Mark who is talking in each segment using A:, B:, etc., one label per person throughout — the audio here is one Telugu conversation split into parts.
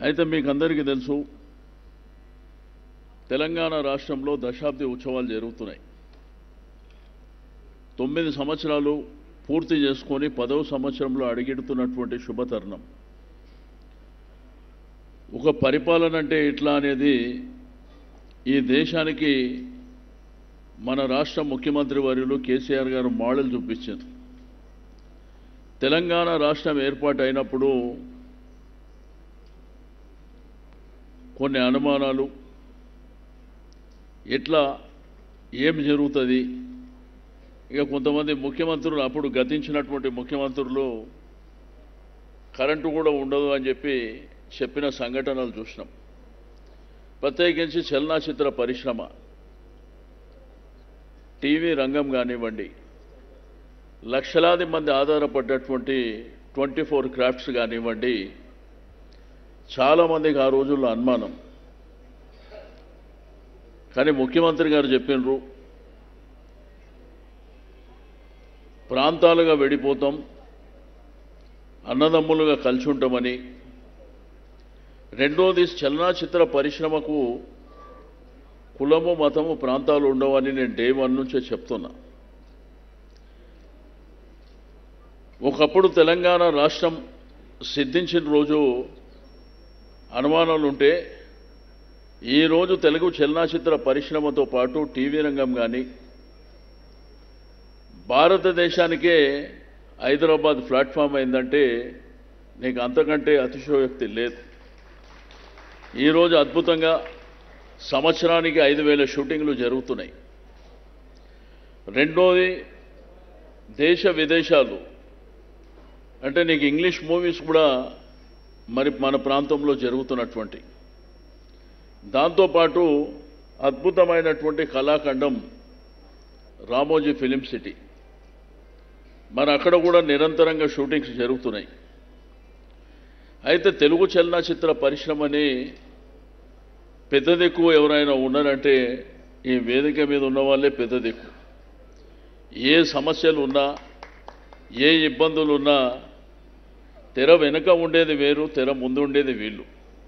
A: అయితే మీకు అందరికీ తెలుసు తెలంగాణ రాష్ట్రంలో దశాబ్ది ఉత్సవాలు జరుగుతున్నాయి తొమ్మిది సంవత్సరాలు పూర్తి చేసుకొని పదవ సంవత్సరంలో అడిగెడుతున్నటువంటి శుభతరుణం ఒక పరిపాలన అంటే ఎట్లా అనేది ఈ దేశానికి మన రాష్ట్ర ముఖ్యమంత్రి వర్యులు కేసీఆర్ గారు మోడల్ చూపించారు తెలంగాణ రాష్ట్రం ఏర్పాటు అయినప్పుడు కొన్ని అనుమానాలు ఎట్లా ఏం జరుగుతుంది ఇక కొంతమంది ముఖ్యమంత్రులు అప్పుడు గతించినటువంటి ముఖ్యమంత్రులు కరెంటు కూడా ఉండదు అని చెప్పి చెప్పిన సంఘటనలు చూసినాం ప్రత్యేకించి చలనచిత్ర పరిశ్రమ టీవీ రంగం కానివ్వండి లక్షలాది మంది ఆధారపడ్డటువంటి ట్వంటీ ఫోర్ క్రాఫ్ట్స్ కానివ్వండి చాలామందికి ఆ రోజుల్లో అనుమానం కానీ ముఖ్యమంత్రి గారు చెప్పినరు ప్రాంతాలుగా విడిపోతాం అన్నదమ్ములుగా కలిసి ఉంటామని రెండోది చలనచిత్ర పరిశ్రమకు కులము మతము ప్రాంతాలు ఉండవని నేను డే వన్ నుంచే చెప్తున్నా ఒకప్పుడు తెలంగాణ రాష్ట్రం సిద్ధించిన రోజు అనుమానాలు ఉంటే ఈరోజు తెలుగు చలనచిత్ర పరిశ్రమతో పాటు టీవీ రంగం కానీ భారతదేశానికే హైదరాబాద్ ప్లాట్ఫామ్ అయిందంటే నీకు అంతకంటే అతిశయోక్తి లేదు ఈరోజు అద్భుతంగా సంవత్సరానికి ఐదు వేల షూటింగ్లు జరుగుతున్నాయి రెండోది దేశ విదేశాలు అంటే నీకు ఇంగ్లీష్ మూవీస్ కూడా మరి మన ప్రాంతంలో జరుగుతున్నటువంటి దాంతోపాటు అద్భుతమైనటువంటి కళాఖండం రామోజీ ఫిలిం సిటీ మరి అక్కడ కూడా నిరంతరంగా షూటింగ్స్ జరుగుతున్నాయి అయితే తెలుగు చలనచిత్ర పరిశ్రమని పెద్ద దిక్కు ఎవరైనా ఉన్నారంటే ఈ వేదిక మీద ఉన్న వాళ్ళే పెద్ద దిక్కు ఏ సమస్యలు ఉన్నా ఏ ఇబ్బందులు ఉన్నా తెర వెనుక ఉండేది వేరు తెర ముందు ఉండేది వీళ్ళు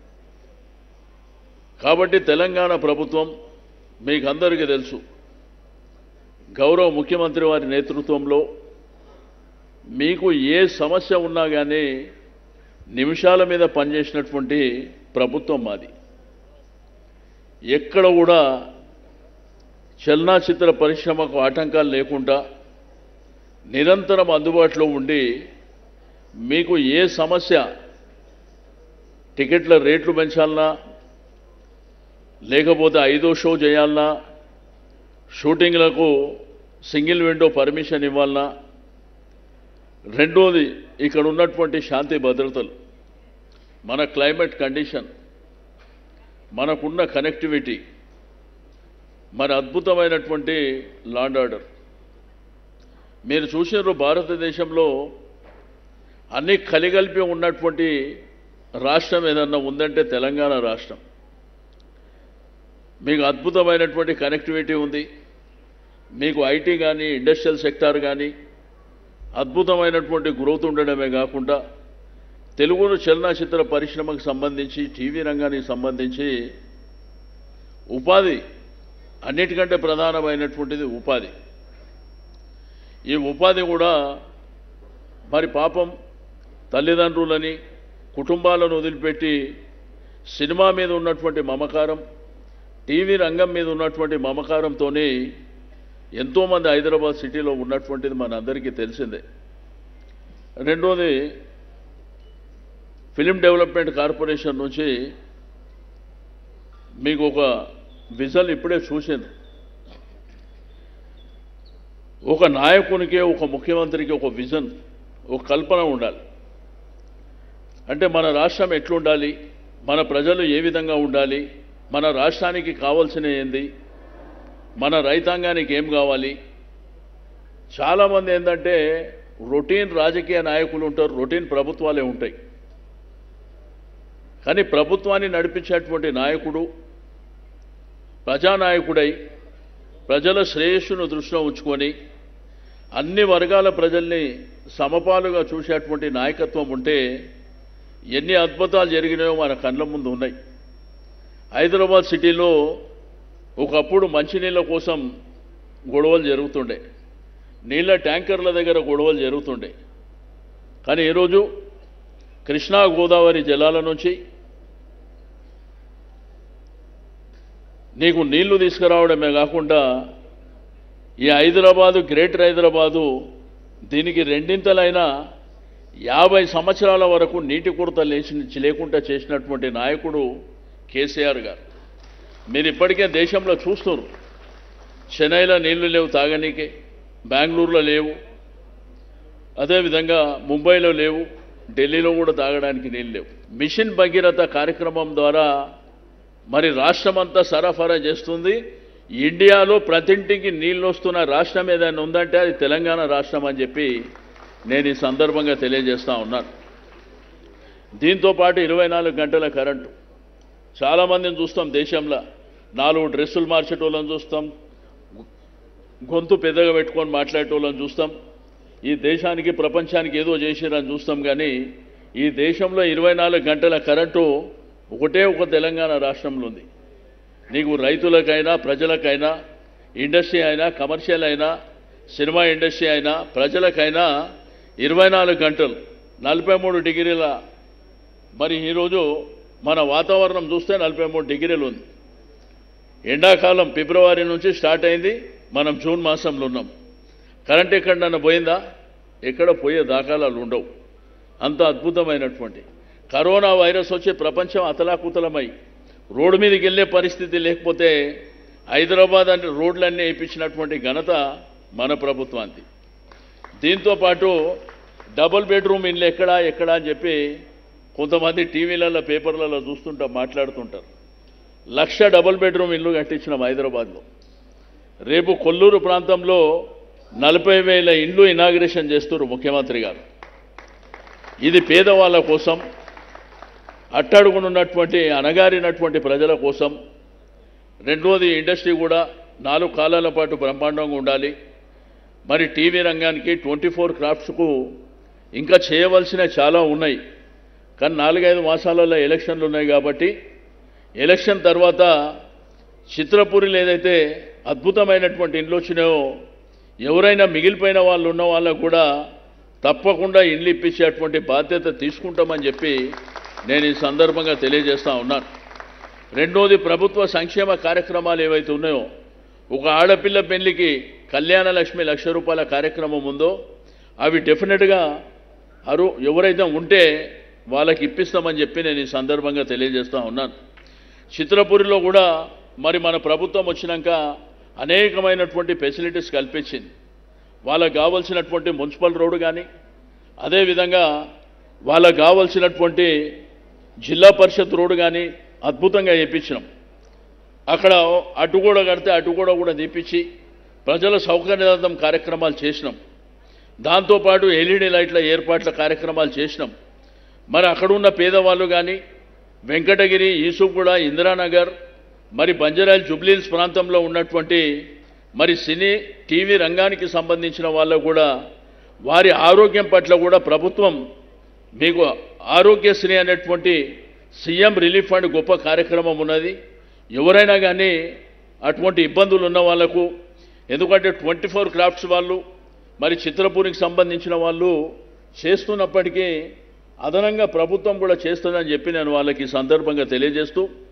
A: కాబట్టి తెలంగాణ ప్రభుత్వం మీకు అందరికీ తెలుసు గౌరవ ముఖ్యమంత్రి వారి నేతృత్వంలో మీకు ఏ సమస్య ఉన్నా కానీ నిమిషాల మీద పనిచేసినటువంటి ప్రభుత్వం మాది ఎక్కడ కూడా చలనచిత్ర పరిశ్రమకు ఆటంకాలు లేకుండా నిరంతరం అందుబాటులో ఉండి మీకు ఏ సమస్య టికెట్ల రేట్లు పెంచాలన్నా లేకపోతే ఐదో షో చేయాలన్నా షూటింగ్లకు సింగిల్ విండో పర్మిషన్ ఇవ్వాలన్నా రెండోది ఇక్కడ ఉన్నటువంటి శాంతి భద్రతలు మన క్లైమేట్ కండిషన్ మనకున్న కనెక్టివిటీ మరి అద్భుతమైనటువంటి లాండ్ ఆర్డర్ మీరు చూసినారు భారతదేశంలో అన్ని కలిగలిపి ఉన్నటువంటి రాష్ట్రం ఏదన్నా ఉందంటే తెలంగాణ రాష్ట్రం మీకు అద్భుతమైనటువంటి కనెక్టివిటీ ఉంది మీకు ఐటీ కానీ ఇండస్ట్రియల్ సెక్టార్ కానీ అద్భుతమైనటువంటి గ్రోత్ ఉండడమే కాకుండా తెలుగును చలనచిత్ర పరిశ్రమకు సంబంధించి టీవీ రంగానికి సంబంధించి ఉపాధి అన్నిటికంటే ప్రధానమైనటువంటిది ఉపాధి ఈ ఉపాధి కూడా మరి పాపం తల్లిదండ్రులని కుటుంబాలను వదిలిపెట్టి సినిమా మీద ఉన్నటువంటి మమకారం టీవీ రంగం మీద ఉన్నటువంటి మమకారంతోనే ఎంతోమంది హైదరాబాద్ సిటీలో ఉన్నటువంటిది మనందరికీ తెలిసిందే రెండోది ఫిలిం డెవలప్మెంట్ కార్పొరేషన్ నుంచి మీకు ఒక విజన్ ఇప్పుడే చూసింది ఒక నాయకునికి ఒక ముఖ్యమంత్రికి ఒక విజన్ ఒక కల్పన ఉండాలి అంటే మన రాష్ట్రం ఎట్లుండాలి మన ప్రజలు ఏ విధంగా ఉండాలి మన రాష్ట్రానికి కావాల్సిన ఏంది మన రైతాంగానికి ఏం కావాలి చాలామంది ఏంటంటే రొటీన్ రాజకీయ నాయకులు ఉంటారు రొటీన్ ప్రభుత్వాలే ఉంటాయి కానీ ప్రభుత్వాన్ని నడిపించేటువంటి నాయకుడు ప్రజానాయకుడై ప్రజల శ్రేయస్సును దృష్టిలో ఉంచుకొని అన్ని వర్గాల ప్రజల్ని సమపాలుగా చూసేటువంటి నాయకత్వం ఉంటే ఎన్ని అద్భుతాలు జరిగినాయో మన కళ్ళ ముందు ఉన్నాయి హైదరాబాద్ సిటీలో ఒకప్పుడు మంచినీళ్ళ కోసం గొడవలు జరుగుతుండే నీళ్ళ ట్యాంకర్ల దగ్గర గొడవలు జరుగుతుండే కానీ ఈరోజు కృష్ణా గోదావరి జలాల నుంచి నీకు నీళ్లు తీసుకురావడమే కాకుండా ఈ హైదరాబాదు గ్రేటర్ హైదరాబాదు దీనికి రెండింతలైన యాభై సంవత్సరాల వరకు నీటి కొరత లేచి లేకుండా చేసినటువంటి నాయకుడు కేసీఆర్ గారు మీరు ఇప్పటికే దేశంలో చూస్తున్నారు చెన్నైలో నీళ్లు లేవు తాగనీకే బెంగళూరులో లేవు అదేవిధంగా ముంబైలో లేవు ఢిల్లీలో కూడా తాగడానికి నీళ్ళు లేవు మిషన్ భగీరథ కార్యక్రమం ద్వారా మరి రాష్ట్రమంతా సరఫరా చేస్తుంది ఇండియాలో ప్రతింటికి నీళ్ళు వస్తున్న రాష్ట్రం ఏదైనా ఉందంటే అది తెలంగాణ రాష్ట్రం అని చెప్పి నేను ఈ సందర్భంగా తెలియజేస్తా ఉన్నాను దీంతో పాటు ఇరవై నాలుగు గంటల కరెంటు చాలామందిని చూస్తాం దేశంలో నాలుగు డ్రెస్సులు మార్చేటోళ్ళని చూస్తాం గొంతు పెద్దగా పెట్టుకొని మాట్లాడేటోళ్ళని చూస్తాం ఈ దేశానికి ప్రపంచానికి ఏదో చేసిరని చూస్తాం కానీ ఈ దేశంలో ఇరవై నాలుగు గంటల కరెంటు ఒకటే ఒక తెలంగాణ రాష్ట్రంలో ఉంది నీకు రైతులకైనా ప్రజలకైనా ఇండస్ట్రీ అయినా కమర్షియల్ అయినా సినిమా ఇండస్ట్రీ అయినా ప్రజలకైనా ఇరవై నాలుగు గంటలు నలభై మూడు డిగ్రీల మరి ఈరోజు మన వాతావరణం చూస్తే నలభై మూడు డిగ్రీలు ఉంది ఎండాకాలం ఫిబ్రవరి నుంచి స్టార్ట్ అయింది మనం జూన్ మాసంలో ఉన్నాం కరెంట్ ఎక్కడన్నా పోయిందా ఎక్కడ పోయే దాఖలాలు ఉండవు అంత అద్భుతమైనటువంటి కరోనా వైరస్ వచ్చి ప్రపంచం అతలాకుతలమై రోడ్డు మీదకి వెళ్ళే పరిస్థితి లేకపోతే హైదరాబాద్ అంటే రోడ్లన్నీ వేయించినటువంటి ఘనత మన ప్రభుత్వానికి దీంతో పాటు డబుల్ బెడ్రూమ్ ఇల్లు ఎక్కడా ఎక్కడా అని చెప్పి కొంతమంది టీవీలలో పేపర్లలో చూస్తుంటా మాట్లాడుతుంటారు లక్ష డబుల్ బెడ్రూమ్ ఇల్లు కట్టించినాం హైదరాబాద్లో రేపు కొల్లూరు ప్రాంతంలో నలభై వేల ఇండ్లు ఇనాగ్రేషన్ చేస్తున్నారు ముఖ్యమంత్రి గారు ఇది పేదవాళ్ళ కోసం అట్టడుగునున్నటువంటి అణగారినటువంటి ప్రజల కోసం రెండోది ఇండస్ట్రీ కూడా నాలుగు కాలాల పాటు బ్రహ్మాండంగా ఉండాలి మరి టీవీ రంగానికి ట్వంటీ ఫోర్ క్రాఫ్ట్స్కు ఇంకా చేయవలసిన చాలా ఉన్నాయి కానీ నాలుగైదు మాసాలలో ఎలక్షన్లు ఉన్నాయి కాబట్టి ఎలక్షన్ తర్వాత చిత్రపూరిలో ఏదైతే అద్భుతమైనటువంటి ఇండ్లు వచ్చినాయో ఎవరైనా మిగిలిపోయిన వాళ్ళు ఉన్న వాళ్ళకు కూడా తప్పకుండా ఇండ్లు ఇప్పించేటువంటి బాధ్యత తీసుకుంటామని చెప్పి నేను ఈ సందర్భంగా తెలియజేస్తా ఉన్నాను రెండోది ప్రభుత్వ సంక్షేమ కార్యక్రమాలు ఏవైతే ఉన్నాయో ఒక ఆడపిల్ల పెళ్లికి కళ్యాణ లక్ష్మి లక్ష రూపాయల కార్యక్రమం ఉందో అవి డెఫినెట్గా అరు ఎవరైతే ఉంటే వాళ్ళకి ఇప్పిస్తామని చెప్పి నేను ఈ సందర్భంగా తెలియజేస్తా ఉన్నాను చిత్రపూరిలో కూడా మరి మన ప్రభుత్వం వచ్చినాక అనేకమైనటువంటి ఫెసిలిటీస్ కల్పించింది వాళ్ళకు కావలసినటువంటి మున్సిపల్ రోడ్డు కానీ అదేవిధంగా వాళ్ళకు కావలసినటువంటి జిల్లా పరిషత్ రోడ్డు కానీ అద్భుతంగా వేయించినాం అక్కడ అటు కూడా కడితే అటు కూడా కూడా తీపిచ్చి ప్రజల సౌకర్యార్థం కార్యక్రమాలు చేసినాం దాంతోపాటు ఎల్ఈడి లైట్ల ఏర్పాట్ల కార్యక్రమాలు చేసినాం మరి అక్కడున్న పేదవాళ్ళు కానీ వెంకటగిరి ఈసుగూడ ఇందిరానగర్ మరి బంజరాయిల్ జుబ్లీల్స్ ప్రాంతంలో ఉన్నటువంటి మరి సినీ టీవీ రంగానికి సంబంధించిన వాళ్ళు కూడా వారి ఆరోగ్యం పట్ల కూడా ప్రభుత్వం మీకు ఆరోగ్యశ్రీ అనేటువంటి సీఎం రిలీఫ్ ఫండ్ గొప్ప కార్యక్రమం ఉన్నది ఎవరైనా కానీ అటువంటి ఇబ్బందులు ఉన్న వాళ్లకు ఎందుకంటే ట్వంటీ ఫోర్ క్రాఫ్ట్స్ వాళ్ళు మరి చిత్రపూరికి సంబంధించిన వాళ్ళు చేస్తున్నప్పటికీ అదనంగా ప్రభుత్వం కూడా చేస్తుందని చెప్పి నేను వాళ్ళకి ఈ సందర్భంగా తెలియజేస్తూ